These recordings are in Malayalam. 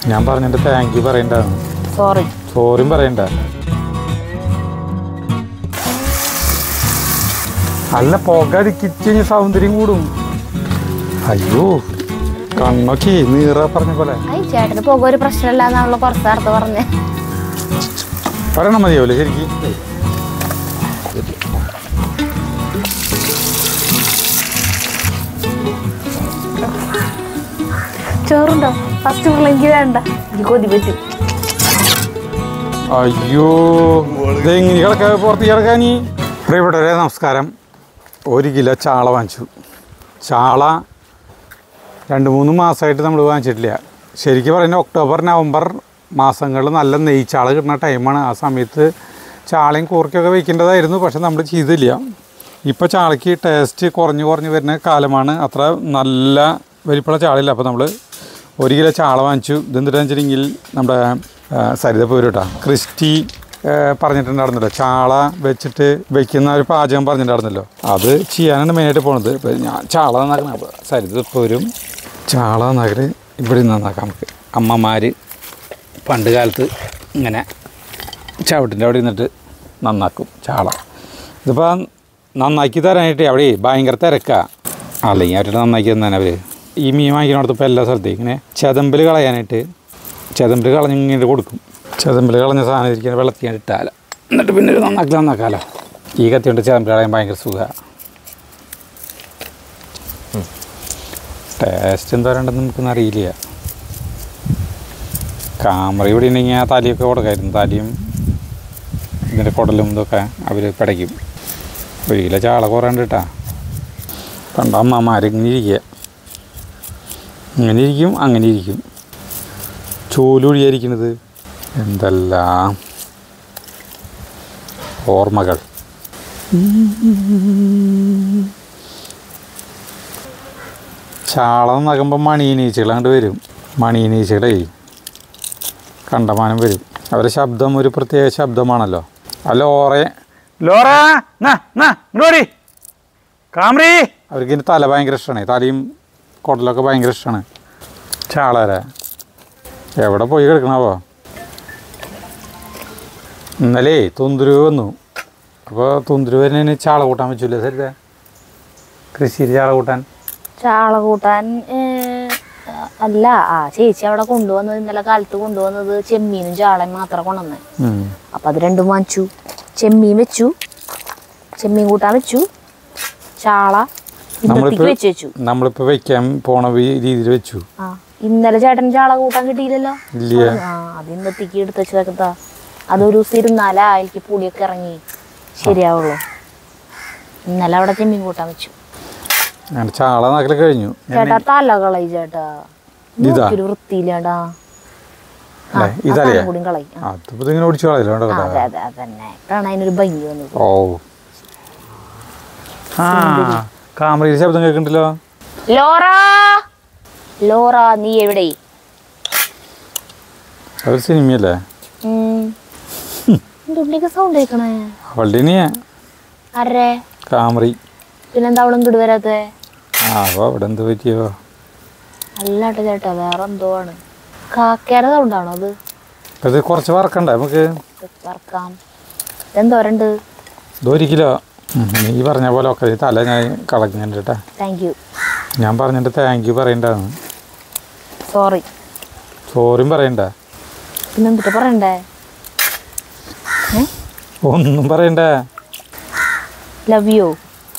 ഞാൻ പറഞ്ഞിട്ട് താങ്ക് യു പറയണ്ടാണ് സോറി സോറിയും പറയണ്ട അല്ല പുക അടിക്കിച്ച് സൗന്ദര്യം കൂടും അയ്യോ കണ്ണൊക്കെ നീറ പറഞ്ഞ പോലെ ഐ ചേട്ടന് പോക ഒരു പ്രശ്നമില്ല എന്നാണല്ലോ കുറച്ച് നേരത്തെ പറഞ്ഞേ പറയണം മതിയാവില്ലേ ശരിക്കും ചോറുണ്ടോ ഫസ്റ്റ് ഉള്ള എനിക്ക് വേണ്ട എനിക്ക് കൊതി പറ്റും അയ്യോ ഇതെങ്ങനെ കിടക്ക പുറത്ത് കിടക്കാനി പ്രിയപ്പെട്ടവരെ നമസ്കാരം ഒരു കിലോ ചാള വാങ്ങിച്ചു ചാള രണ്ട് മൂന്ന് മാസമായിട്ട് നമ്മൾ വാങ്ങിച്ചിട്ടില്ല ശരിക്കും പറയുന്നത് ഒക്ടോബർ നവംബർ മാസങ്ങളിൽ നല്ല നെയ്ച്ചാള കിട്ടുന്ന ടൈമാണ് ആ സമയത്ത് ചാളയും കൂർക്കൊക്കെ വയ്ക്കേണ്ടതായിരുന്നു പക്ഷെ നമ്മൾ ചെയ്തില്ല ഇപ്പോൾ ചാളയ്ക്ക് ടേസ്റ്റ് കുറഞ്ഞു കുറഞ്ഞു വരുന്ന കാലമാണ് അത്ര നല്ല വലിപ്പമുള്ള ചാളയില്ല അപ്പോൾ നമ്മൾ ഒരു കിലോ ചാള വാങ്ങിച്ചു ഇതെന്തിട്ടാന്ന് വെച്ചിട്ടുണ്ടെങ്കിൽ നമ്മുടെ ആ, സരിത പോരും കേട്ടോ ക്രിസ്റ്റി ആ, പറഞ്ഞിട്ടുണ്ടായിരുന്നല്ലോ ചാള വെച്ചിട്ട് വെക്കുന്ന ഒരു പാചകം പറഞ്ഞിട്ടുണ്ടായിരുന്നല്ലോ അത് ചെയ്യാനാണ് മെയിനായിട്ട് പോണത് ഇപ്പം ഞാൻ ചാള നന്നാക്കണം അപ്പോൾ സരിത പോരും ചാള നന്നാക്കൽ ഇവിടെ നിന്ന് നന്നാക്കാം നമുക്ക് അമ്മമാർ പണ്ട് കാലത്ത് ഇങ്ങനെ ചവിട്ടിൻ്റെ അവിടെ നിന്നിട്ട് നന്നാക്കും ചാള ഇതിപ്പോൾ നന്നാക്കി തരാനായിട്ട് അവിടെ ഭയങ്കര തിരക്കാണ് അല്ലെങ്കിൽ അവരുടെ നന്നാക്കി തന്നെ അവർ ഈ മീൻ വാങ്ങിക്കുന്നിടത്ത് ഇപ്പോൾ എല്ലാ സ്ഥലത്തും ഇങ്ങനെ ചെതമ്പൽ കളയാനായിട്ട് ചെതമ്പൽ കളഞ്ഞ് ഇങ്ങനെ കൊടുക്കും ചെതമ്പൽ കളഞ്ഞ സാധനം ഇരിക്കുന്ന വെള്ളത്തിൽ ഇട്ടാല എന്നിട്ട് പിന്നെ ഒരു നന്നാക്കി നന്നാക്കാമല്ലോ ഈ കത്തി കൊണ്ട് ചെതമ്പൽ കളയാൻ ഭയങ്കര സുഖമാണ് ടേസ്റ്റ് എന്താ പറയണ്ടെന്ന് നമുക്കൊന്നും അറിയില്ല കാമറ ഇവിടെ ഉണ്ടെങ്കിൽ ആ തലിയൊക്കെ കൊടുക്കായിരുന്നു തലിയും ഇതിൻ്റെ കുടലും ഇതൊക്കെ അവർ പിടയ്ക്കും ഒരു കിലോ ചാള കുറേണ്ട് കേട്ടാ പണ്ട് അമ്മമാർ ഇങ്ങനെ ഇരിക്കുക ഇങ്ങനെ ഇരിക്കും അങ്ങനെ ഇരിക്കും ചോലൊഴിയായിരിക്കണത് എന്തെല്ലാം ഓർമ്മകൾ ചാള നകുമ്പോൾ മണീനീച്ചകൾ അങ്ങോട്ട് വരും മണീനീച്ചകളേ കണ്ടമാനം വരും അവരുടെ ശബ്ദം ഒരു പ്രത്യേക ശബ്ദമാണല്ലോ ആ ലോറെ ലോറ ഇങ്ങോടി കാമറി അവർക്ക് ഇതിൻ്റെ തല ഭയങ്കര ഇഷ്ടമാണ് തലയും കുടലൊക്കെ ഭയങ്കര ഇഷ്ടമാണ് ചാളരെ എവിടെ പോയി കിടക്കണാവോ ഇന്നലെ തുന്തുരു വന്നു അപ്പോൾ തുന്തുരു വരുന്നതിന് ചാള കൂട്ടാൻ പറ്റൂല സരിത കൃഷിയിൽ ചാള കൂട്ടാൻ ചാള കൂട്ടാൻ ഏ, അല്ല ആ ചേച്ചി അവിടെ കൊണ്ടുവന്നത് ഇന്നലെ കാലത്ത് കൊണ്ടുവന്നത് ചെമ്മീനും ചാളയും മാത്രം കൊണ്ടുവന്നേ ഉം. അപ്പൊ അത് രണ്ടും വാങ്ങിച്ചു ചെമ്മീൻ വെച്ചു ചെമ്മീൻ കൂട്ടാൻ വെച്ചു ചാള ഇന്നത്തേക്ക് നമ്മളിപ്പോൾ വെച്ച് വെച്ചു നമ്മളിപ്പോൾ വെക്കാൻ പോണ ഈ രീതിയിൽ വെച്ചു ആ ഇന്നലെ ചേട്ടൻ ചാള കൂട്ടാൻ കിട്ടിയില്ലല്ലോ ഇല്ല ആ അത് ഇന്നത്തേക്ക് എടുത്ത് വെച്ചതാ അതൊരു ദിവസം ഇരുന്നാലാ എനിക്ക് പുളിയൊക്കെ ഇറങ്ങി ശരിയാവുള്ളൂ ഇന്നലെ അവിടെ ചെമ്മീൻ കൂട്ടാൻ വെച്ചു അങ്ങനെ ചാള നാക്കിൽ കഴിഞ്ഞു ചേട്ടാ തല കളയി ചേട്ടാ ഇതാ? നോക്കിയൊരു വൃത്തിയില്ലാണ്ടാ ആ, അല്ലേ? ആ ഇതല്ലേ? തലയും കൂടിയും കളയും ആ, അതിപ്പോൾ ഇതിങ്ങനെ ഓടിച്ചു കളയില്ല വേണ്ട ആ, കേട്ടോ അതെ അതെ അതന്നെ ഇപ്പോഴാണ് അതിനൊരു ഭംഗി വന്നത് ഓ ആ കാമറയിൽ ശബ്ദം കേൾക്കണ്ടല്ലോ ലോറ ലോറ നീ എവിടെ അതൊരു സിനിമയല്ലേ ഉള്ളിക്ക് സൗണ്ട് കേൾക്കണേ അവളുടെ ഇനിയാ ആരേ കാമറി പിന്നെന്താ അവളും ഇങ്ങോട്ട് വരാത്തെ ആ അപ്പോൾ അവിടെ എന്ത് പറ്റിയോ അല്ലാട്ടെ ചേട്ടാ വേറെ എന്തോ ആണ് കാക്കയുടെ സൗണ്ടാണോ അത് അപ്പോൾ ഇത് കുറച്ച് വറക്കണ്ടേ നമുക്ക് വറക്കാം എന്തോരണ്ട് ഇത് ഒരു കിലോ ഉം, നീ പറഞ്ഞ പോലെ ഒക്കെ ഈ തല ഞാൻ കളഞ്ഞിട്ടുണ്ട് കേട്ടാ താങ്ക് യു ഞാൻ പറഞ്ഞിട്ട് താങ്ക് യു പറയണ്ടാന്ന് സോറി സോറിയും പറയണ്ട പിന്നെ എന്തിട്ട് പറയണ്ടേ ഒന്നും പറയണ്ടേ ലവ് യു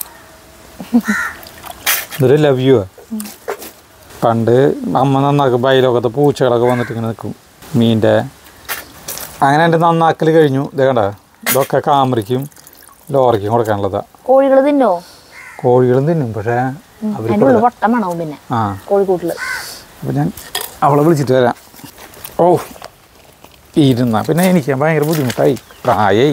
ഇതൊരു ലവ് യു പണ്ട് അമ്മ നന്നാക്കുമ്പോൾ അതിലൊക്കത്തെ പൂച്ചകളൊക്കെ വന്നിട്ട് ഇങ്ങനെ നിൽക്കും മീൻ്റെ അങ്ങനെ എൻ്റെ നന്നാക്കൽ കഴിഞ്ഞു ഇതേ കണ്ട ഇതൊക്കെ കാമറിക്കും ലോറിക്കും കൊടുക്കാനുള്ളതാ കോഴികൾ തിന്നോ കോഴികളും തിന്നും പക്ഷേ അവർ അതിൻ്റെ ഉള്ളിൽ വട്ടം വേണോ പിന്നെ ആ കോഴിക്കൂട്ടില് അപ്പോൾ ഞാൻ അവളെ വിളിച്ചിട്ട് വരാം ഓ ഇരുന്ന പിന്നെ എനിക്ക് ഭയങ്കര ബുദ്ധിമുട്ടായി പ്രായമായി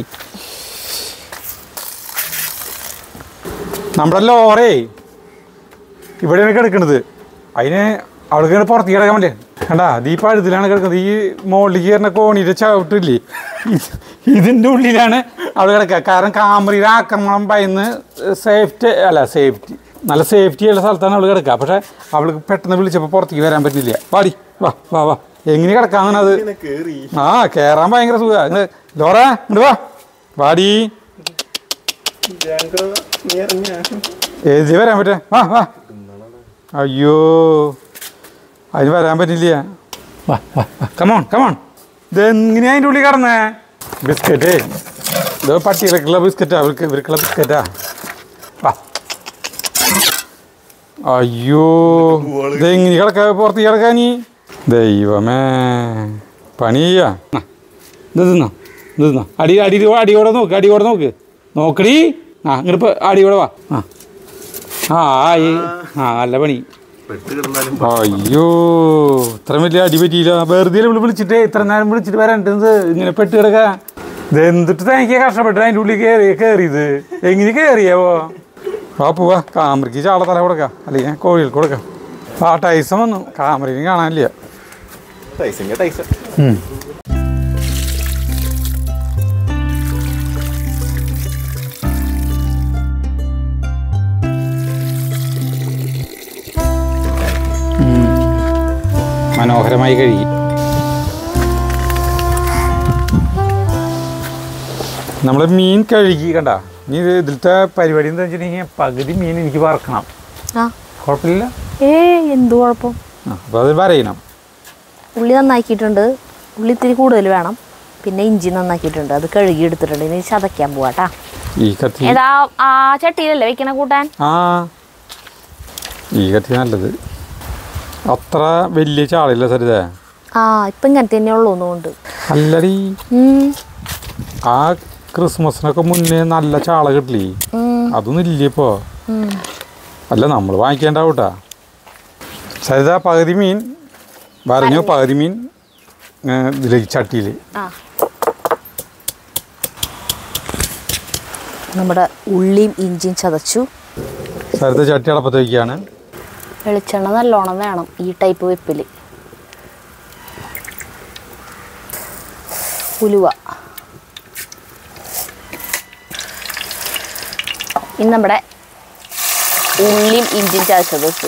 നമ്മുടെ ലോറേ ഇവിടെയാണ് കിടക്കുന്നത് അതിന് അവൾക്ക് ഇങ്ങനെ പുറത്തേക്ക് കിടക്കാൻ വേണ്ടി കണ്ടാ ഈ പഴുതിലാണ് കിടക്കുന്നത് ഈ മുകളിലേക്ക് കയറുന്ന കോണിയുടെ ചവിട്ടില്ലേ ഇത് ഇതിൻ്റെ ഉള്ളിലാണ് അവൾ കിടക്കുക കാരണം കാമറിയുടെ ആക്രമണം ഭയന്ന് സേഫ്റ്റി അല്ല സേഫ്റ്റി നല്ല സേഫ്റ്റി ഉള്ള സ്ഥലത്താണ് അവൾ കിടക്കുക പക്ഷേ അവൾക്ക് പെട്ടെന്ന് വിളിച്ചപ്പോൾ പുറത്തേക്ക് വരാൻ പറ്റില്ല വാടി വാ വാ വാ എങ്ങനെ കിടക്കാന്നത് കേറി ആ കേറാൻ ഭയങ്കര സുഖ ഇങ്ങട് ലോറ ഇങ്ങോട്ട് വാ വാടി നീ ഇറങ്ങിയ ഏത് വരാൻ പറ്റേ വാ വാ അയ്യോ അതിന് വരാൻ പറ്റില്ല വാ വാ കമോൺ കമോൺ ഇതെങ്ങനെയാ അതിൻ്റെ ഉള്ളിൽ കടന്നേ ബിസ്ക്കറ്റ് ഇത് പട്ടികൾക്കുള്ള ബിസ്ക്കറ്റാ ഇവർക്ക് ഇവർക്കുള്ള ബിസ്ക്കറ്റാ വാ അയ്യോ ഇതെങ്ങനെ കിടക്കാ പുറത്ത് കിടക്കാ നീ ദൈവമേ പണി ചെയ്യാ ആ, ഇത് തിന്നോ ഇത് തിന്നോ അടി അടി അടിയോടെ നോക്ക് അടിയോടെ നോക്ക് നോക്കടി ആ ഇങ്ങോട്ട് ഇപ്പോൾ അടിയോടെ വാ ആ ആ ആയി ആ നല്ല പണി പെട്ട് കിടന്നാലും അയ്യോ ഇത്ര വലിയ അടി പറ്റിയില്ല വെറുതെ ഇവിടെ വിളിച്ചിട്ട് ഇത്ര നേരം വിളിച്ചിട്ട് വരണ്ടത് ഇങ്ങനെ പെട്ട് കിടക്ക ഇത് എന്തിട്ട് തനിക്ക് കഷ്ടപ്പെട്ട് അതിൻ്റെ ഉള്ളിൽ കയറി കയറിയത് എങ്ങനെ കയറിയാവോ ആ പോവാ കാമറയ്ക്ക് ചാള തല കൊടുക്കാം അല്ലെങ്കിൽ കോഴികൾക്ക് കൊടുക്കാം ആ ടൈസം വന്നു കാമറയും കാണാനില്ല ടൈസങ്ങ ടൈസ ഉം. ഉം. മനോഹരമായി കഴുകി നമ്മൾ മീൻ കഴുകി കണ്ട നീ ഇത് ഇതിലത്തെ പരിപാടി എന്താ വെച്ചിട്ടുണ്ടെങ്കിൽ പകുതി മീൻ എനിക്ക് വറക്കണം ആ കുഴപ്പമില്ല ഏ എന്ത് കുഴപ്പം ആ അപ്പോൾ അത് വരയണം ഉള്ളി നന്നാക്കിയിട്ടുണ്ട് ഉള്ളി ഇത്തിരി കൂടുതൽ വേണം പിന്നെ ഇഞ്ചി നന്നാക്കിയിട്ടുണ്ട് അത് കഴുകി എടുത്തിട്ടുണ്ട് ഇനി ചതയ്ക്കാൻ പോവാട്ടാ ഈ കത്തി ഏതാ ആ ചട്ടിയിലല്ലേ വെക്കണ കൂട്ടാൻ ആ ഈ കത്തി നല്ലത് അത്ര വലിയ ചാളില്ല സരിത ആ ഇപ്പം ഇങ്ങനത്തെ തന്നെ ഉള്ളൂ ഒന്നുകൊണ്ട് അല്ലടി ആ ക്രിസ്മസിനൊക്കെ മുന്നേ നല്ല ചാള കിട്ടില്ലേ അതൊന്നും ഇല്ല ഇപ്പോൾ അല്ല നമ്മൾ വാങ്ങിക്കേണ്ടാവൂട്ടാ സരിത പകുതി മീൻ പറഞ്ഞു പകുതി മീൻ ഏ, ഇതിലേക്ക് ചട്ടിയിൽ ആ നമ്മുടെ ഉള്ളിയും ഇഞ്ചിയും ചതച്ചു സരിത ചട്ടി അടപ്പത്ത് വയ്ക്കുകയാണ് വെളിച്ചെണ്ണ നല്ലോണം വേണം ഈ ടൈപ്പ് വെപ്പിൽ ഉലുവ ഇനി നമ്മുടെ ഉള്ളിയും ഇഞ്ചിയും ചതച്ചത് ഇട്ടു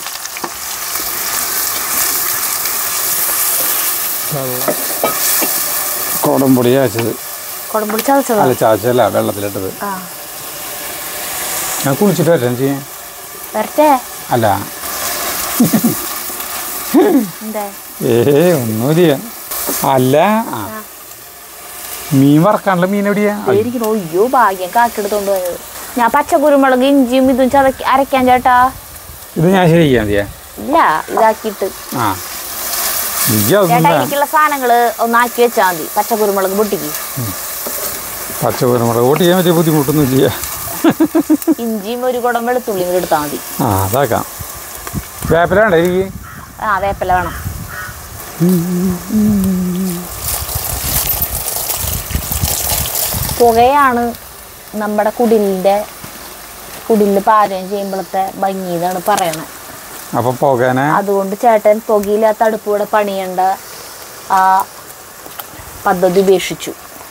കോടംപൊടി ചാച്ചത് കുടമ്പുളി ചതച്ചതാ അല്ല ചാച്ചല്ല വെള്ളത്തിലിട്ടത് ആ ഞാൻ കുളിച്ചിട്ട് വരാം ചെയ്യാൻ വരട്ടെ അല്ല എന്തേ ഏ ഒന്നുമില്ല അല്ല ആ. മീൻ വറക്കാനുള്ള മീൻ എവിടെയാ ഇരിക്കണോ അയ്യോ ഭാഗ്യം കാക്കെടുത്തോണ്ട് പോയത് ഞാൻ പച്ചക്കുരുമുളക് ഇഞ്ചിയും ഇതും ചതക്കി അരയ്ക്കാൻ ചേട്ടാ ഇത് ഞാൻ ശരിക്കാൻ മതിയാ ഇല്ല ഇതാക്കിയിട്ട് ആ എനിക്ക് ചേട്ടാ അതൊന്നും എനിക്കുള്ള സാധനങ്ങള് ഒന്നാക്കി വെച്ചാൽ മതി പച്ചക്കുരുമുളക് പൊട്ടിക്ക് പച്ചക്കുരുമുളക് കൂട്ടി ചെയ്യാൻ പറ്റിയ ബുദ്ധിമുട്ടൊന്നും ഇല്ല ഇഞ്ചിയും ഒരു കുടം വെളുത്തുള്ളിയും കൂടി എടുത്താൽ മതി ആ അതാക്കാം വേപ്പില വേണ്ട എനിക്ക് ആ വേപ്പില വേണം പുകയാണ് നമ്മുടെ കുടിലിൻ്റെ കുടിലിൽ പാചകം ചെയ്യുമ്പോഴത്തെ ഭംഗി എന്നാണ് പറയണത് അപ്പൊ പോകാനെ അതുകൊണ്ട് ചേട്ടൻ പുകയില്ലാത്ത അടുപ്പൂടെ പണിയേണ്ട ആ പദ്ധതി ഉപേക്ഷിച്ചു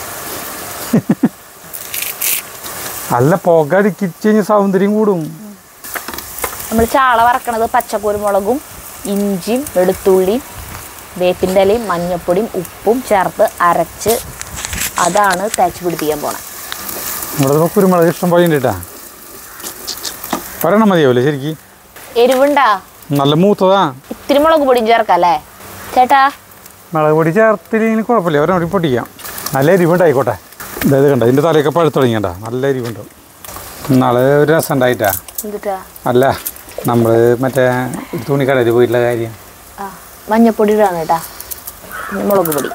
അല്ല പുക അടിക്കിച്ച് കഴിഞ്ഞാൽ സൗന്ദര്യം കൂടും നമ്മൾ ചാള വറക്കണത് പച്ചക്കുരുമുളകും ഇഞ്ചിയും വെളുത്തുള്ളിയും വേപ്പിൻ്റെ ഇലയും മഞ്ഞപ്പൊടിയും ഉപ്പും ചേർത്ത് അരച്ച് അതാണ് തേച്ച് പിടിപ്പിക്കാൻ പോണത് ഇവിടെ കുരുമുളക് ഇഷ്ടം പോലെ ഉണ്ട് കേട്ടാ ഒരെണ്ണം മതിയാവില്ലേ ശരിക്ക് എരിവുണ്ടാ നല്ല മൂത്തതാ ഇത്തിരി മുളക് പൊടിയും ചേർക്കാം അല്ലേ ചേട്ടാ മുളക് പൊടി ചേർത്തില്ലെങ്കിൽ കുഴപ്പമില്ല ഒരെണ്ണം കൂടി പൊട്ടിക്കാം നല്ല എരിവുണ്ടായിക്കോട്ടെ ഇതായത് കണ്ട ഇതിൻ്റെ തലയൊക്കെ പഴുത്ത് തുടങ്ങിയണ്ട നല്ല എരിവുണ്ടാവും നാളെ ഒരു രസം ഉണ്ടായിട്ടാ എന്തിട്ടാ അല്ല നമ്മൾ മറ്റേ തുണിക്കടയിൽ പോയിട്ടുള്ള കാര്യം ആ മഞ്ഞപ്പൊടി ഇടാണ് കേട്ടാ പിന്നെ മുളക് പൊടി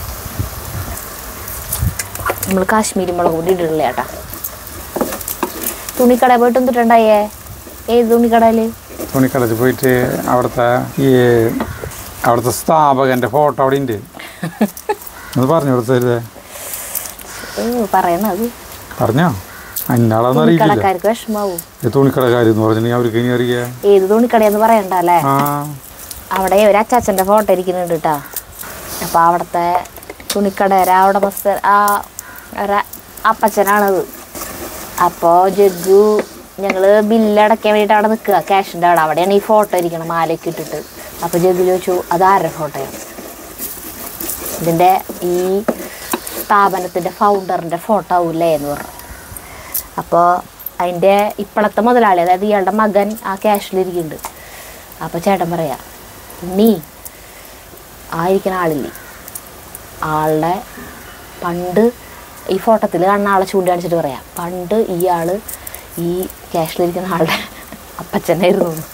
നമ്മൾ കാശ്മീരി മുളക് പൊടി ഇടില്ല ചേട്ടാ തുണിക്കടയിൽ പോയിട്ട് എന്തിട്ടുണ്ടായേ ഏത് തുണിക്കടയിൽ തുണിക്കടയിൽ പോയിട്ട് അവിടുത്തെ ഈ അവിടുത്തെ സ്ഥാപകൻ്റെ ഫോട്ടോ അവിടെ ഉണ്ട് അത് പറഞ്ഞു കൊടുത്തരുതേ പറയണത് പറഞ്ഞോ അന്നാളൊന്നും അറിയില്ല തുണിക്കടക്കാർക്ക് വിഷമാവും ഈ തുണിക്കടക്കാർ എന്ന് പറഞ്ഞിട്ടുണ്ടെങ്കിൽ അവർക്ക് ഇനി അറിയാം ഏത് തുണിക്കടയെന്ന് പറയണ്ട അല്ലേ ആ അവിടെ ഒരു അച്ചാച്ചൻ്റെ ഫോട്ടോ ഇരിക്കുന്നുണ്ട് കേട്ടോ അപ്പോൾ അവിടുത്തെ തുണിക്കടയുടെ ആ ഉടമസ്ഥ ആ ഒരു അപ്പച്ചനാണത് അപ്പോൾ ജഗ്ഗു ഞങ്ങൾ ബില്ലടയ്ക്കാൻ വേണ്ടിയിട്ട് അവിടെ നിൽക്കുക ക്യാഷിൻ്റെ അവിടെ അവിടെയാണ് ഈ ഫോട്ടോ ഇരിക്കണം മാലയൊക്കെ ഇട്ടിട്ട് അപ്പോൾ ജഗ്ഗു ചോദിച്ചു അത് ആരുടെ ഫോട്ടോയാണ് ഇതിൻ്റെ ഈ സ്ഥാപനത്തിൻ്റെ ഫൗണ്ടറിൻ്റെ ഫോട്ടോ ആവൂലേ എന്ന് പറഞ്ഞു അപ്പോൾ അതിൻ്റെ ഇപ്പോഴത്തെ മുതലാളി അതായത് ഇയാളുടെ മകൻ ആ ക്യാഷിലിരിക്കുന്നുണ്ട് അപ്പോൾ ചേട്ടൻ പറയാ ഉണ്ണി ആയിരിക്കുന്ന ആളില്ലേ ആളുടെ പണ്ട് ഈ ഫോട്ടോത്തിൽ കാണുന്ന ആളെ ചൂണ്ടിക്കാണിച്ചിട്ട് പറയാം പണ്ട് ഈ ആള് ഈ ക്യാഷിലിരിക്കുന്ന ആളുടെ അപ്പച്ചനായിരുന്നു എന്ന്.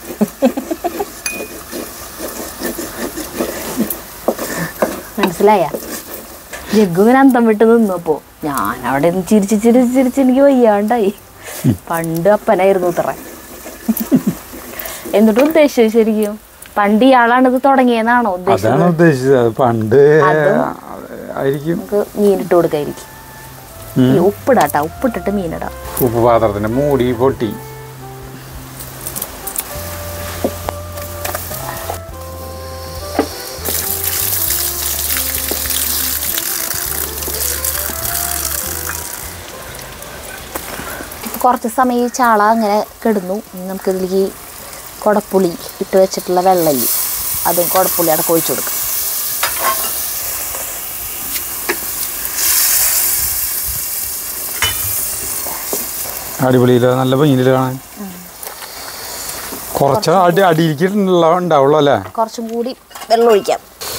മനസ്സിലായ ജഗ്ഗുവിന് അന്തം വിട്ട് നിന്നപ്പോ ഞാൻ അവിടെ നിന്ന് ചിരിച്ച് ചിരിച്ച് ചിരിച്ച് എനിക്ക് വയ്യാണ്ടായി പണ്ട് അപ്പനായിരുന്നു ഇത്ര എന്നിട്ട് ഉദ്ദേശിച്ചത് ശരിക്കും പണ്ട് ഇയാളാണ് ഇത് തുടങ്ങിയെന്നാണോ അതാണ് ഉദ്ദേശിച്ചത് ഉദ്ദേശിച്ചത് അത് പണ്ട് അതും ആയിരിക്കും നമുക്ക് മീനിട്ട് കൊടുക്കായിരിക്കും ഉം. ഈ ഉപ്പിടാട്ടാ ഉപ്പിട്ടിട്ട് മീനിടാം ഉപ്പ് പാത്രത്തിന്റെ മൂടി പൊട്ടി കുറച്ച് സമയം ഈ ചാള അങ്ങനെ കിടന്നു ഇനി നമുക്കിതിലേക്ക് കുടപ്പുളി ഇട്ട് വെച്ചിട്ടുള്ള വെള്ളരി അതും കുടപ്പുളി അടക്കം ഒഴിച്ചു കൊടുക്കാം അടിപൊളിയില് നല്ല ഭംഗിയില് കാണാൻ കുറച്ച് അടി അടിയിരിക്കുള്ള ഉണ്ടാവുള്ളൂ അല്ലേ കുറച്ചും കൂടി വെള്ളം ഒഴിക്കാം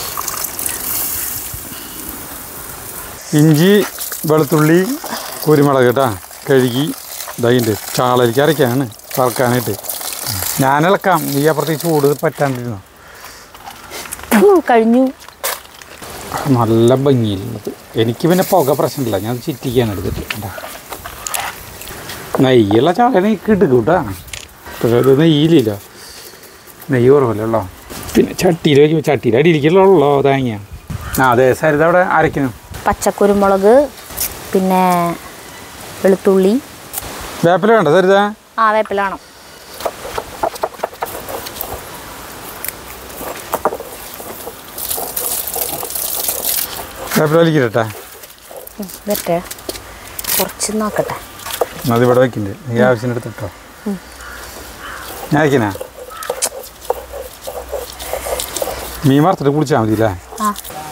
ഇഞ്ചി വെളുത്തുള്ളി കുരുമുളക് കേട്ടാ കഴുകി ഇതായിണ്ട് ചാളരിക്ക് അരയ്ക്കാണ് വറക്കാനായിട്ട് ഞാൻ ഇളക്കാം നീ അപ്പുറത്തേക്ക് ചൂട് പറ്റാണ്ടിരുന്നു ഫു, കഴിഞ്ഞു നല്ല ഭംഗിയിലുള്ളത് എനിക്ക് പിന്നെ പുക പ്രശ്നമില്ല ഞാൻ ചിറ്റിക്കാൻ എടുത്തിട്ട് കണ്ടാ. നെയ്യുള്ള ചാളനെ കിട്ടും കേട്ടാ പക്ഷേ അത് നെയ്യിലില്ല നെയ്യ് കുറവല്ലോ പിന്നെ ചട്ടിയിൽ വയ്ക്കുമ്പോൾ ചട്ടിയിൽ അടിയിരിക്കലുള്ളോ തേങ്ങ ആ അതെ സരിത അവിടെ അരയ്ക്കുന്നു പച്ചക്കുരുമുളക് പിന്നെ വെളുത്തുള്ളി വേപ്പില വേണ്ട സരിത ആ വേപ്പിലാണോ വേപ്പില വലിക്കട്ടെ വരട്ടെ കുറച്ച് നോക്കട്ടെ അത് ഇവിടെ വെക്കുന്നുണ്ട് നീ ആവശ്യത്തിന് എടുത്തിട്ടോ ഞാൻ അയക്കണേ മീൻ വറുത്തിട്ട് കുളിച്ചാൽ മതി അല്ലേ ആ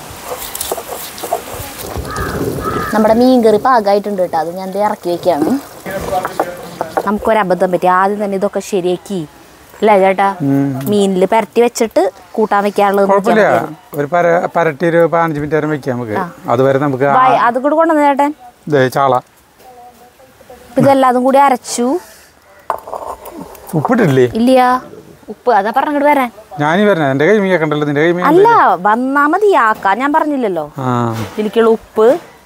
നമ്മുടെ മീൻ കറി പാകമായിട്ടുണ്ട് കേട്ടോ അത് ഞാൻ ദേ ഇറക്കി വെക്കുകയാണ് നമുക്കൊരബദ്ധം പറ്റി ആദ്യം തന്നെ ഇതൊക്കെ ശരിയാക്കി അല്ലേ ചേട്ടാ മീനിൽ പരട്ടി വെച്ചിട്ട് കൂട്ടാൻ വെക്കാനുള്ളത് നോക്കിയാൽ കുഴപ്പമില്ല മതിയായിരുന്നു. ഒരു പര പരട്ടി ഒരു പതിനഞ്ച് മിനിറ്റ് നേരം വെക്കാം നമുക്ക് ആ. അതുവരെ നമുക്ക് ആ- വായ- അത് കൂടെ കൊണ്ടുവന്ന് ചേട്ടൻ ദേ ചാള ഇപ്പൊ ഇതെല്ലാതും കൂടി അരച്ചു ഉപ്പിട്ടില്ലേ ഇല്ല ഉപ്പ് അതാ പറഞ്ഞിട്ട് വരാൻ ഞാനീ വരണേ എൻ്റെ കൈ മീൻ കേൾക്കണ്ടല്ലോ നിന്റെ കൈ മീൻ അല്ല വന്നാ മതി ആക്കാൻ ഞാൻ പറഞ്ഞില്ലല്ലോ ആ ഇതിലേക്കുള്ള ഉപ്പ്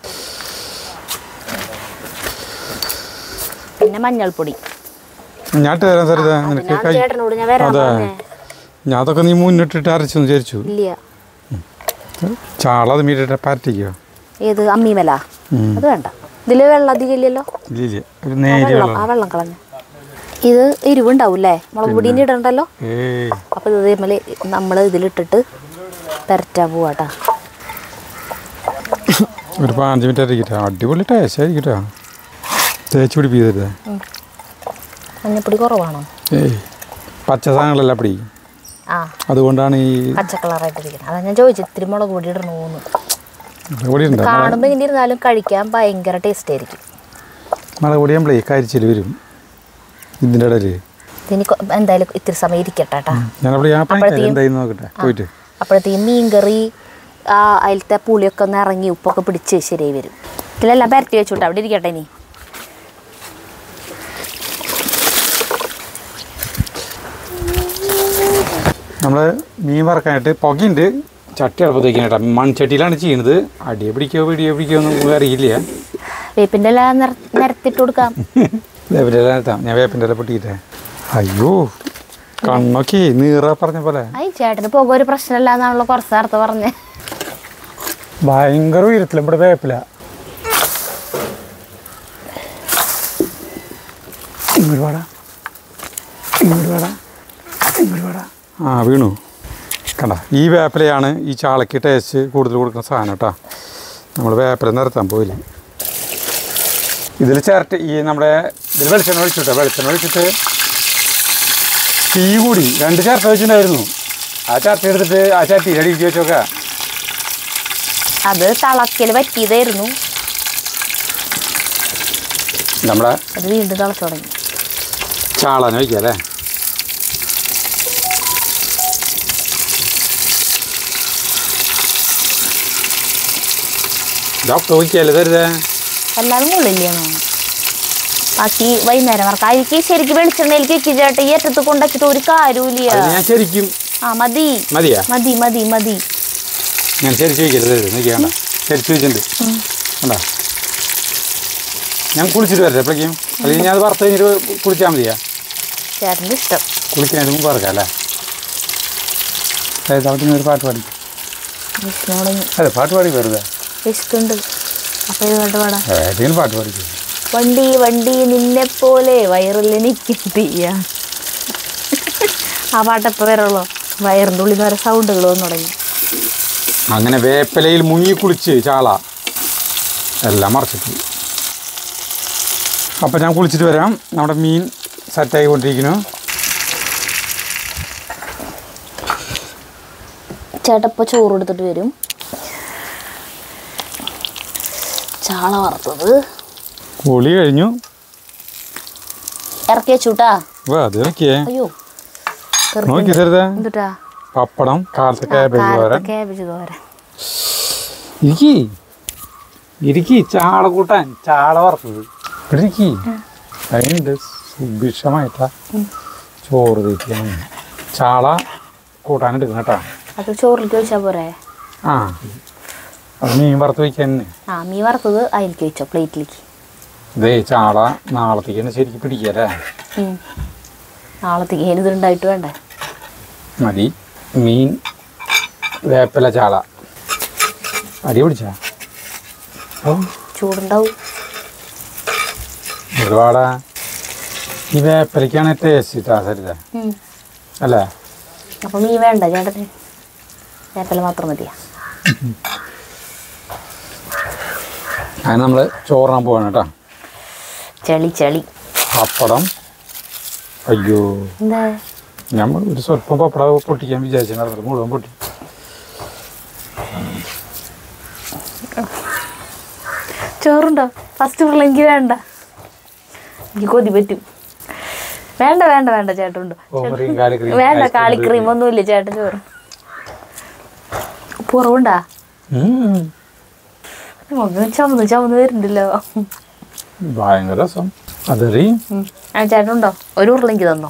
പിന്നെ മഞ്ഞൾപ്പൊടി ഞാൻ ഇട്ട് തരാം സരിത നിനക്ക് ഞാൻ കൈ ചേട്ടനോട് ഞാൻ വരാൻ അതെ പറഞ്ഞേ ഞാൻ അതൊക്കെ നീ മുന്നിട്ടിട്ട് അരച്ചു വിചാരിച്ചു ഇല്ല ചാള അത് മീറ്റിട്ട് പരട്ടിക്കോ ഏത് അമ്മീമല ഉം. അത് വേണ്ട ഇതില് വെള്ളം അധികം ഇല്ലല്ലോ ഇല്ല ഇല്ല ഒരു ആ നേരിയ വെള്ളം ആ വെള്ളം വെള്ളം കളഞ്ഞു ഇത് എരിവുണ്ടാവൂല്ലേ മുളക് പൊടീൻ്റെ ഇടണ്ടല്ലോ ഏയ് അപ്പോൾ ഇത് ഇതേപോലെ നമ്മൾ ഇതിലിട്ടിട്ട് പെരറ്റാൻ പോവാട്ടാ ഒരു പതിനഞ്ച് മിനിറ്റ് ആയിരിക്കട്ടെ അടിപൊളി ടേസ്റ്റ് ആയിരിക്കട്ടോ തേച്ച് പിടിപ്പിക്കരുത് മഞ്ഞപ്പൊടി കുറവാണോ ഏയ് പച്ച സാധനങ്ങളല്ല അപ്പടി ആ അതുകൊണ്ടാണ് ഈ പച്ച കളറായിട്ടിരിക്കുന്നത് അതാ ഞാൻ ചോദിച്ചത് ഇത്തിരി മുളക് പൊടി ഇടണോന്ന് പൊടി ഉണ്ട് കാണുമ്പോൾ ഇങ്ങനെ ഇരുന്നാലും കഴിക്കാൻ ഭയങ്കര ടേസ്റ്റ് ആയിരിക്കും മുളക് പൊടി നമ്മളേ കരിച്ചിൽ വരും ഇതിൻ്റെ ഇടയിൽ ഇതിന് കൊ- എന്തായാലും ഇത്തിരി സമയം ഇരിക്കട്ടെ കേട്ടാ ഞാനവിടെ ഞാൻ പണിക്കാം അപ്പോഴത്തേക്കും- എന്തായിരുന്നു നോക്കട്ടെ പോയിട്ട് അപ്പോഴത്തേക്കും മീൻകറി ആ അതിലത്തെ പുളിയൊക്കെ ഒന്ന് ഇറങ്ങി ഉപ്പൊക്കെ പിടിച്ച് ശരിയായി വരും ഇതിലെല്ലാം പരട്ടി വെച്ചോട്ടെ അവിടെ ഇരിക്കട്ടെ ഇനി നമ്മൾ മീൻ വറക്കാനായിട്ട് പുകയുണ്ട് ചട്ടി അടുപ്പത്തേക്ക് കേട്ടോ മൺചട്ടിയിലാണ് ചെയ്യുന്നത് അടിയെ പിടിക്കോ പിടിയോ പിടിക്കോ ഒന്നും അറിയില്ല വേപ്പിൻ്റെ എല്ലാം നിര നിരത്തിട്ട് കൊടുക്കാം വേപ്പിൻ്റെ ഇല നിർത്താം ഞാൻ വേപ്പിൻ്റെ ഇല പൊട്ടിയിട്ടേ അയ്യോ കണ്ണൊക്കെ നീറ പറഞ്ഞ പോലെ ഐ ചേട്ടന് പോകാൻ ഒരു പ്രശ്നമില്ല എന്നാണല്ലോ കുറച്ച് നേരത്തെ പറഞ്ഞേ ഭയങ്കര ഉയരത്തിലും ഇവിടെ വേപ്പില ഇങ്ങോട്ട് വാടാ ഇങ്ങോട്ട് വാടാ ഇങ്ങോട്ട് വാടാ ആ വീണു കണ്ട ഈ വേപ്പിലയാണ് ഈ ചാളയ്ക്ക് ടേസ്റ്റ് കൂടുതൽ കൊടുക്കുന്ന സാധനം കേട്ടോ നമ്മൾ വേപ്പില നിരത്താൻ പോയില്ല ഇതിൽ ചേർത്ത് ഈ നമ്മുടെ ഇതിൽ വെളിച്ചെണ്ണ ഒഴിച്ചിട്ടോ വെളിച്ചെണ്ണ ഒഴിച്ചിട്ട് തീ കൂടി രണ്ട് ചേർത്ത വെച്ചിട്ടുണ്ടായിരുന്നു ആ ചട്ടി എടുത്തിട്ട് ആ ചട്ടി അടിയിലേക്ക് വെച്ചോക്കാം അത് തിളക്കൽ പറ്റിയതായിരുന്നു നമ്മുടെ അത് വീണ്ടും തിളച്ചു തുടങ്ങി ചാളനെ വയ്ക്കുക അല്ലേ ഡോക്ടർ വയ്ക്കല്ലേ തരുതേ എല്ലാവരും കൊള്ളില്ലാന്ന് ബാക്കി വൈകുന്നേരം വർക്ക് അതിലേക്ക് ശരിക്കും വെളിച്ചെണ്ണയിലേക്ക് വെക്കി ചേട്ടാ ഈ അറ്റത്ത് കൊണ്ടുവച്ചിട്ട് ഒരു കാര്യമില്ല അത് ഞാൻ ശരിക്കും ആ മതി മതിയാ മതി മതി മതി ഞാൻ ശരിച്ചു വയ്ക്കല്ലേ തരുത് നോക്കിയാണ്ട ശരിച്ചു വെച്ചിട്ടുണ്ട് കണ്ടാ ഞാൻ കുളിച്ചിട്ട് വരട്ടെ എപ്പോഴേക്കും അല്ലെങ്കിൽ ഞാൻ അത് വറുത്ത് കഴിഞ്ഞിട്ട് കുളിച്ചാൽ മതിയാ ചേട്ടൻ്റെ ഇഷ്ടം കുളിക്കുന്നതിന് മുമ്പ് വറക്കാം അല്ലേ അതായത് അവിടെ നിന്ന് ഒരു പാട്ട് പാടി വിഷ്ണുവിടെ അതെ പാട്ട് പാടി വെറുതെ വിശക്കുണ്ട് അപ്പൊ ഇത് കേട്ട് പാടാം ഏതെങ്കിലും പാട്ട് പാടിക്കും വണ്ടി വണ്ടി നിന്നെ പോലെ വയറിലെനിക്ക് തീയ ആ പാട്ട് വരുള്ളൂ വയറിൻ്റെ ഉള്ളിൽ നിന്ന് വരെ സൗണ്ടുകൾ വന്നു തുടങ്ങി അങ്ങനെ വേപ്പിലയിൽ മുങ്ങി കുളിച്ച് ചാള എല്ലാം മറച്ചിട്ട് അപ്പം ഞാൻ കുളിച്ചിട്ട് വരാം നമ്മുടെ മീൻ സെറ്റായി കൊണ്ടിരിക്കുന്നു ചേട്ടപ്പ ചോറ് എടുത്തിട്ട് വരും ചാള വറുത്തത് കുളി കഴിഞ്ഞു ഇറക്കി വെച്ചുട്ടാ വാ അത് നോക്കിയേ അയ്യോ നോക്കി തരുതേ എന്തുട്ടാ പപ്പടം കാലത്തെ കാബേജ് തോരൻ കാബേജ് തോരൻ ഇരിക്കി ഇരിക്കി ചാള കൂട്ടാൻ ചാള വറുത്തത് ഇരിക്കി അതിനുണ്ട് സുഭിക്ഷമായിട്ടാ ചോറ് തീറ്റിയാണ് ചാള കൂട്ടാൻ എടുക്കണം കേട്ടോ അത് ചോറിലേക്ക് വെച്ചാൽ പോരെ ആ അത് മീൻ വറുത്ത് വയ്ക്കാൻ തന്നെ ആ മീൻ വറുത്തത് അതിലേക്ക് വെച്ചോ പ്ലേറ്റിലേക്ക് ഇതേ ചാള നാളത്തേക്ക് തന്നെ ശരിക്കും പിടിക്കല്ലേ നാളത്തേക്ക് ഇത് ഉണ്ടായിട്ട് വേണ്ടേ മതി മീൻ വേപ്പില ചാള അടി പിടിച്ചാ ഓ ചൂടുണ്ടാവും ഒരുപാടാ ഈ വേപ്പിലയ്ക്കാണ് ടേസ്റ്റ് ഇട്ടാ സരിത ഉം. അല്ലേ അപ്പൊ മീൻ വേണ്ട ചേട്ടന് വേപ്പല മാത്രം മതിയാ അത് നമ്മൾ ചോറാൻ പോവാണ് കേട്ടോ ചെളി ചെളി പപ്പടം അയ്യോ എന്താ ഞാൻ ഒരു സ്വല്പം പപ്പടം പൊട്ടിക്കാൻ വിചാരിച്ചു അത് മുഴുവൻ പൊട്ടി ചോറുണ്ടോ ഫസ്റ്റ് ഉള്ളെങ്കിൽ വേണ്ട എനിക്ക് കൊതി പറ്റും വേണ്ട വേണ്ട വേണ്ട ചേട്ടനുണ്ട് ഓമറിയും കാലിക്രീം വേണ്ട കാളിക്രീം ഒന്നുമില്ല ചേട്ടൻ ചോറ് പുറവുണ്ടാ ഉം. ഒന്ന് ചുമന്ന് ചുമന്ന് വരുന്നുണ്ടല്ലോ ഭയങ്കര രസം അതെറി ഉം. ആ ചേട്ടനുണ്ടോ ഒരു ഉരുളെങ്കിൽ തന്നോ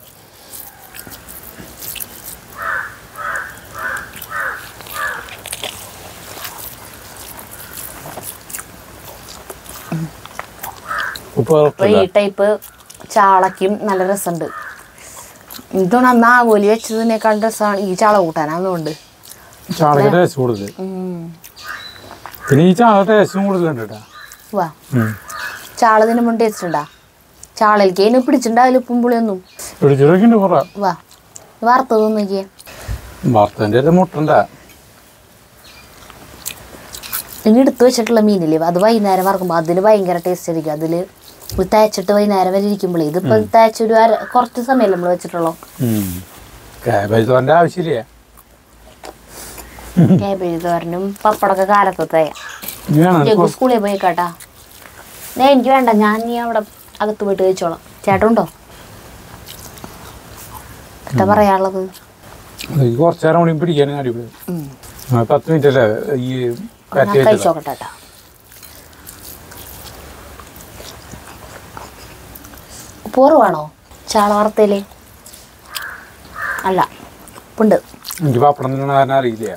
ഉപ്പ് അപ്പൊ ഈ ടൈപ്പ് ചാളയ്ക്കും നല്ല രസമുണ്ട് ഇതാണ് അന്ന് ആകോലി വെച്ചതിനേക്കാൾ രസമാണ് ഈ ചാള കൂട്ടാനാന്നുകൊണ്ട് ചാളക്ക് ടേസ്റ്റ് കൂടുതൽ പിന്നെ ഈ ചാള ടേസ്റ്റും കൂടുതലുണ്ട് കേട്ടോ വാ ചാള ഇതിന് മുൻ ടേസ്റ്റ് ഉണ്ടാ ചാളയിലേക്ക് അതിന് പിടിച്ചിട്ടുണ്ടാവില്ല ഉപ്പും പുളിയൊന്നും പിടിച്ചിട്ടൊക്കെ കുറെ വാ വറുത്തത് നോക്കിയേ ഭർത്തൻ്റെ ഒരു മുട്ടണ്ട ഇനി എടുത്തു വെച്ചിട്ടുള്ള മീനില്ലേ അത് വൈകുന്നേരം വറക്കുമ്പോൾ അതിൽ ഭയങ്കര ടേസ്റ്റ് ആയിരിക്കും അതിൽ തേച്ചിട്ട് വൈകുന്നേരം വരെ ഇരിക്കുമ്പോഴേ ഇതിപ്പോ തേച്ചൊരു അര കുറച്ച് സമയമല്ലേ നമ്മൾ വെച്ചിട്ടുള്ളൂ കാബേജ് തോൻ്റെ ആവശ്യമില്ല കേബേജ് തോരനും പപ്പടമൊക്കെ കാലത്തത്തെ ഇനി വേണം ജഗ്ഗു സ്കൂളിൽ പോയി കേട്ടാ ഞാൻ എനിക്ക് വേണ്ട ഞാൻ നീ അവിടെ അകത്ത് പോയിട്ട് കഴിച്ചോളാം ചേട്ടനുണ്ടോ എന്താ പറയാനുള്ളത് എനിക്ക് കുറച്ച് നേരം കൂടി പിടിക്കാൻ അടിപൊളി ഉം. ആ, പത്ത് മിനിറ്റ് അല്ലേ ഈ ഞാൻ കാറ്റ് വെച്ചത് കഴിച്ചോക്കട്ടെ കേട്ടാ പൂർവാണോ ചാള വറുത്തയില് അല്ല ഉണ്ട് എനിക്ക് പപ്പടം തിന്നണ കാരണം അറിയില്ല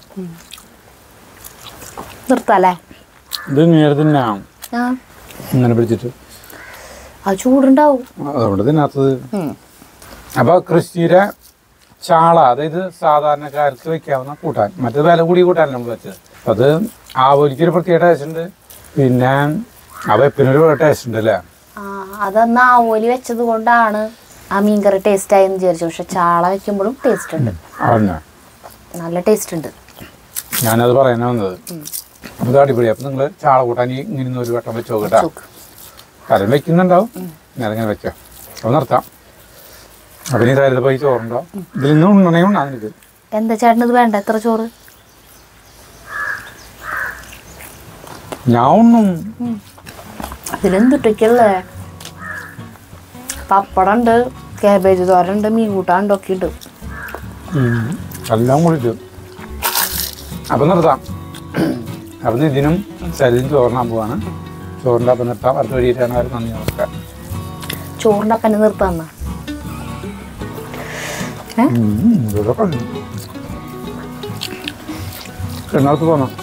നിർത്താല്ലേ ഇത് നേരെ തിന്നാം ആ ഇങ്ങനെ പിടിച്ചിട്ട് ആ ചൂടുണ്ടാവും അതുകൊണ്ട് തിന്നാത്തത് ഉം. അപ്പോൾ ക്രിസ്റ്റീരെ ചാള അതായത് സാധാരണക്കാർക്ക് വെക്കാവുന്ന കൂട്ടാൻ മറ്റേത് വില കൂടി കൂട്ടാൻ നമ്മൾ വെച്ചത് അത് ആവോലിക്കൊരു പ്രത്യേക ടേസ്റ്റ് ഉണ്ട് പിന്നെ ആ വെപ്പിനൊരു ടേസ്റ്റ് ഉണ്ട് അല്ലേ ആ അതന്ന് ആവോലി വെച്ചത് കൊണ്ടാണ് ആ മീൻകറി ടേസ്റ്റ് ആയെന്ന് വിചാരിച്ചു പക്ഷെ ചാള വെക്കുമ്പോഴും ടേസ്റ്റ് ഉണ്ട് അതന്നെ നല്ല ടേസ്റ്റ് ഉണ്ട് ഞാനത് പറയാനാ വന്നത് അപ്പോൾ ഇത് അടിപൊളി അപ്പം നിങ്ങൾ ചാള കൂട്ടാൻ ഈ ഇങ്ങനെ ഒരു വട്ടം വെച്ച് നോക്കട്ടാ ചോക്ക് കരം വെക്കുന്നുണ്ടാവും ഞാനിങ്ങനെ വെക്കാം അപ്പോൾ നിർത്താം അപ്പം ഇനി തരുത് പോയി ചോറുണ്ടോ ഇതിൽ നിന്ന് ഉണ്ണണേ ഉണ്ണാൻ നിനക്ക് എന്താ ചേട്ടന് ഇത് വേണ്ട എത്ര ചോറ് ഞാൻ ഒന്നും ഇതിലെന്തുട്ടൊക്കെയുള്ളേ പപ്പടം ഉണ്ട് കാബേജ് തോരൻ ഉണ്ട് മീൻ കൂട്ടാണ്ട് ഒക്കെ ഉണ്ട് ഉം. എല്ലാം കൂടിയിട്ട് അപ്പം നിർത്താം അപ്പം ഇതിനും ശരീരം ചോറിനാൻ പോവാണ് ചോറിൻ്റെ അപ്പം നിർത്താം അടുത്ത വഴിയിട്ടാണ് അവർ നന്ദി നമസ്കാരം ചോറിൻ്റെ അപ്പനെ നിർത്താന്ന ഇതൊക്കെ കണ്ടു എറണാകുളത്ത് പോകണം